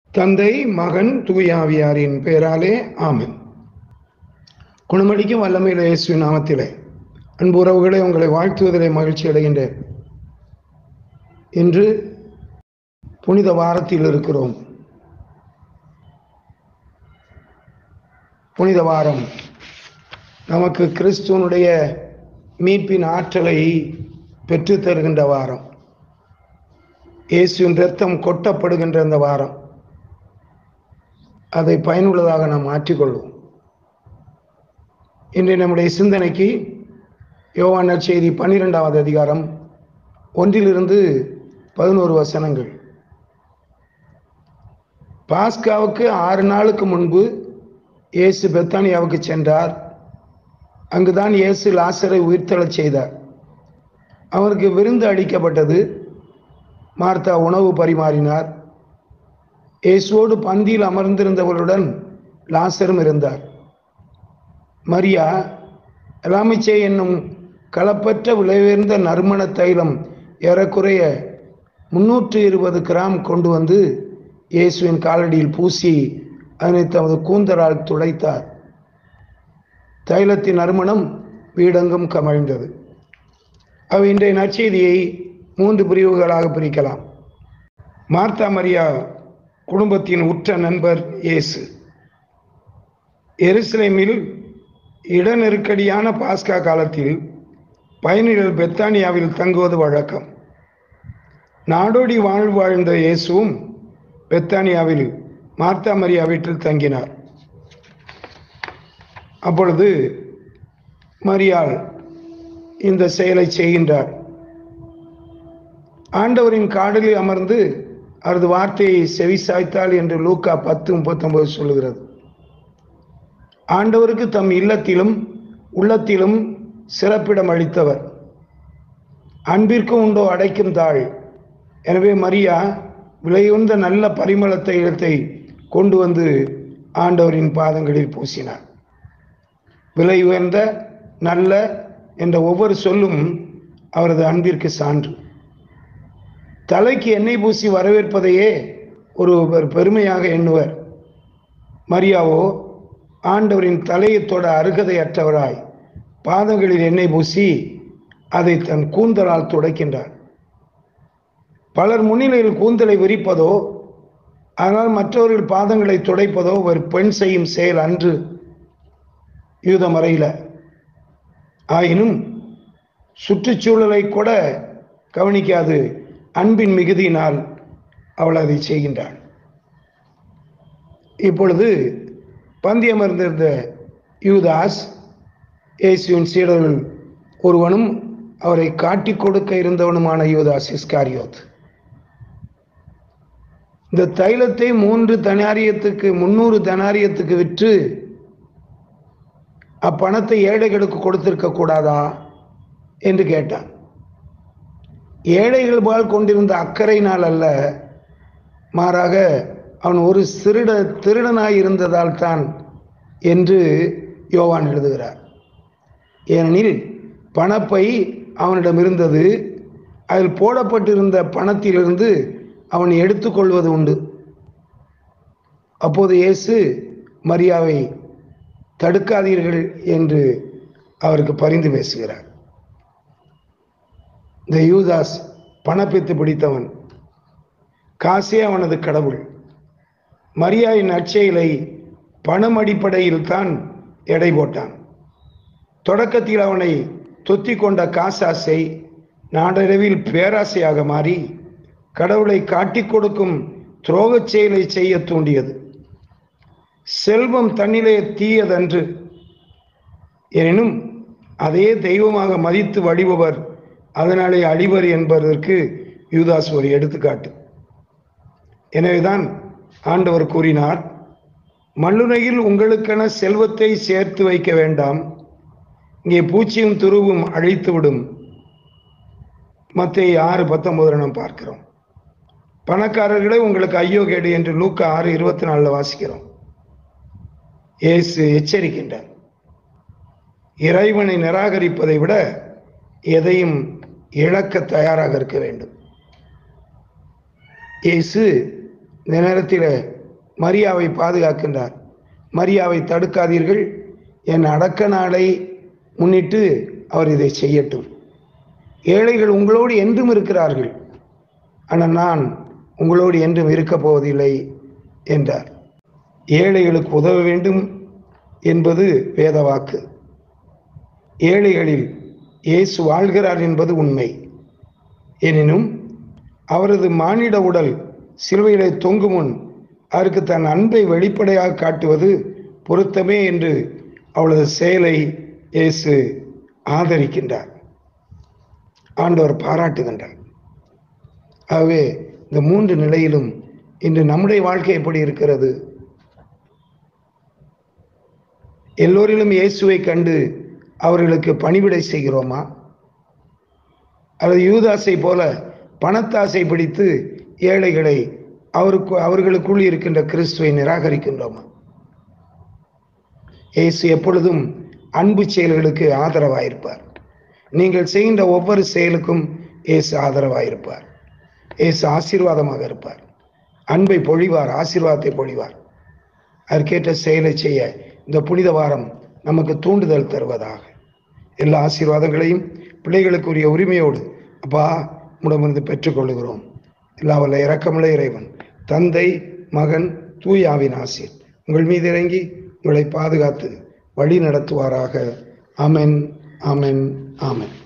தந்தை மகன் தூயாவியாரின் பெயராலே ஆமென் குணமளிக்கும் வல்லமையில இயேசுவின் நாமத்திலே அன்பு உறவுகளை உங்களை வாழ்த்துவதிலே மகிழ்ச்சி அடைகின்றேன் இன்று புனித வாரத்தில் இருக்கிறோம் புனித வாரம் நமக்கு கிறிஸ்துவனுடைய மீட்பின் ஆற்றலை பெற்றுத் தருகின்ற வாரம் இயேசுவின் ரத்தம் கொட்டப்படுகின்ற அந்த வாரம் அதை பயனுள்ளதாக நாம் மாற்றிக்கொள்வோம் இன்று நம்முடைய சிந்தனைக்கு யோவான செய்தி பன்னிரெண்டாவது அதிகாரம் ஒன்றிலிருந்து பதினோரு வசனங்கள் பாஸ்காவுக்கு ஆறு நாளுக்கு முன்பு இயேசு பெத்தானியாவுக்கு சென்றார் அங்குதான் இயேசு லாசரை உயிர்த்தெழச் செய்தார் அவருக்கு விருந்து அளிக்கப்பட்டது மார்த்தா உணவு பரிமாறினார் இயேசுவோடு பந்தியில் அமர்ந்திருந்தவர்களுடன் லாசரும் இருந்தார் மரியா எலாமிச்சே என்னும் களப்பற்ற விலையுயர்ந்த நறுமண தைலம் ஏறக்குறைய முன்னூற்று இருபது கிராம் கொண்டு வந்து இயேசுவின் காலடியில் பூசி அதனை தமது கூந்தலால் துடைத்தார் தைலத்தின் நறுமணம் வீடெங்கும் கமழ்ந்தது அவை இன்றைய நற்செய்தியை மூன்று பிரிவுகளாக பிரிக்கலாம் மார்த்தா மரியா குடும்பத்தின் உற்ற நண்பர் இயேசு எருசலேமில் இட நெருக்கடியான பாஸ்கா காலத்தில் பயணிகள் பெத்தானியாவில் தங்குவது வழக்கம் நாடோடி வாழ் வாழ்ந்த இயேசுவும் பெத்தானியாவில் மார்த்தா மரியா வீட்டில் தங்கினார் அப்பொழுது மரியாள் இந்த செயலை செய்கின்றார் ஆண்டவரின் காடலில் அமர்ந்து அவரது வார்த்தையை செவிசாய்த்தாள் என்று லூக்கா பத்து முப்பத்தொன்பது சொல்லுகிறது ஆண்டவருக்கு தம் இல்லத்திலும் உள்ளத்திலும் சிறப்பிடம் அளித்தவர் அன்பிற்கு உண்டோ அடைக்கும் தாள் எனவே மரியா விலையுந்த நல்ல பரிமள தைலத்தை கொண்டு வந்து ஆண்டவரின் பாதங்களில் பூசினார் விலை உயர்ந்த நல்ல என்ற ஒவ்வொரு சொல்லும் அவரது அன்பிற்கு சான்று தலைக்கு எண்ணெய் பூசி வரவேற்பதையே ஒரு பெருமையாக எண்ணுவர் மரியாவோ ஆண்டவரின் தலையத்தோட அருகதையற்றவராய் பாதங்களில் எண்ணெய் பூசி அதை தன் கூந்தலால் துடைக்கின்றார் பலர் முன்னிலையில் கூந்தலை விரிப்பதோ ஆனால் மற்றவர்கள் பாதங்களை துடைப்பதோ ஒரு பெண் செய்யும் செயல் அன்று யூத மறையில ஆயினும் சுற்றுச்சூழலை கூட கவனிக்காது அன்பின் மிகுதியினால் அவள் அதை செய்கின்றாள் இப்பொழுது பந்தி அமர்ந்திருந்த யூதாஸ் இயேசுவின் சீடர்கள் ஒருவனும் அவரை காட்டிக் கொடுக்க இருந்தவனுமான யூதாஸ் இஸ்காரியோத் இந்த தைலத்தை மூன்று தனாரியத்துக்கு முன்னூறு தனாரியத்துக்கு விற்று அப்பணத்தை ஏழைகளுக்கு கொடுத்திருக்க கூடாதா என்று கேட்டான் ஏழைகள் பால் கொண்டிருந்த அக்கறையினால் அல்ல மாறாக அவன் ஒரு திருட திருடனாய் இருந்ததால் தான் என்று யோவான் எழுதுகிறார் ஏனெனில் பணப்பை அவனிடம் இருந்தது அதில் போடப்பட்டிருந்த பணத்திலிருந்து அவன் எடுத்துக்கொள்வது உண்டு அப்போது இயேசு மரியாவை தடுக்காதீர்கள் என்று அவருக்கு பரிந்து பேசுகிறார் இந்த யூதாஸ் பணப்பித்து பிடித்தவன் காசே அவனது கடவுள் மரியாயின் அச்செயலை பணம் அடிப்படையில் தான் எடை போட்டான் தொடக்கத்தில் அவனை தொத்தி கொண்ட காசாசை நாடளவில் பேராசையாக மாறி கடவுளை காட்டிக் கொடுக்கும் துரோகச் செயலை செய்ய தூண்டியது செல்வம் தன்னிலே தீயதன்று எனினும் அதே தெய்வமாக மதித்து வழிபவர் அதனாலே அழிவர் என்பதற்கு யூதாஸ் ஒரு எடுத்துக்காட்டு எனவேதான் ஆண்டவர் கூறினார் மண்ணுனையில் உங்களுக்கென செல்வத்தை சேர்த்து வைக்க வேண்டாம் இங்கே பூச்சியும் துருவும் அழித்துவிடும் மத்திய ஆறு பத்தொன்பது நாம் பார்க்கிறோம் பணக்காரர்களே உங்களுக்கு ஐயோ கேடு என்று லூக்கா ஆறு இருபத்தி நாலுல வாசிக்கிறோம் இயேசு எச்சரிக்கின்றார் இறைவனை நிராகரிப்பதை விட எதையும் இழக்க தயாராக இருக்க வேண்டும் இயேசு இந்த நேரத்தில் மரியாவை பாதுகாக்கின்றார் மரியாவை தடுக்காதீர்கள் என் அடக்க நாளை முன்னிட்டு அவர் இதை செய்யட்டும் ஏழைகள் உங்களோடு என்றும் இருக்கிறார்கள் ஆனால் நான் உங்களோடு என்றும் இருக்கப் போவதில்லை என்றார் ஏழைகளுக்கு உதவ வேண்டும் என்பது வேத வாக்கு ஏழைகளில் இயேசு வாழ்கிறார் என்பது உண்மை எனினும் அவரது மானிட உடல் சிலுவையிலே தொங்கும் முன் அவருக்கு தன் அன்பை வெளிப்படையாக காட்டுவது பொருத்தமே என்று அவளது செயலை இயேசு ஆதரிக்கின்றார் ஆண்டவர் பாராட்டுகின்றார் ஆகவே இந்த மூன்று நிலையிலும் இன்று நம்முடைய வாழ்க்கை எப்படி இருக்கிறது எல்லோரிலும் இயேசுவை கண்டு அவர்களுக்கு பணிவிடை செய்கிறோமா அல்லது யூதாசை போல பணத்தாசை பிடித்து ஏழைகளை அவருக்கு அவர்களுக்குள் இருக்கின்ற கிறிஸ்துவை நிராகரிக்கின்றோமா இயேசு எப்பொழுதும் அன்பு செயல்களுக்கு ஆதரவாயிருப்பார் நீங்கள் செய்கின்ற ஒவ்வொரு செயலுக்கும் இயேசு ஆதரவாயிருப்பார் இயேசு ஆசீர்வாதமாக இருப்பார் அன்பை பொழிவார் ஆசீர்வாதத்தை பொழிவார் அதற்கேற்ற செயலை செய்ய இந்த புனித வாரம் நமக்கு தூண்டுதல் தருவதாக எல்லா ஆசீர்வாதங்களையும் பிள்ளைகளுக்குரிய உரிமையோடு அப்பா உடமிருந்து பெற்றுக்கொள்கிறோம் எல்லா வல்ல இரக்கமுள்ள இறைவன் தந்தை மகன் தூயாவின் ஆசீர் உங்கள் மீது இறங்கி உங்களை பாதுகாத்து வழி நடத்துவாராக அமென் அமென் ஆமென்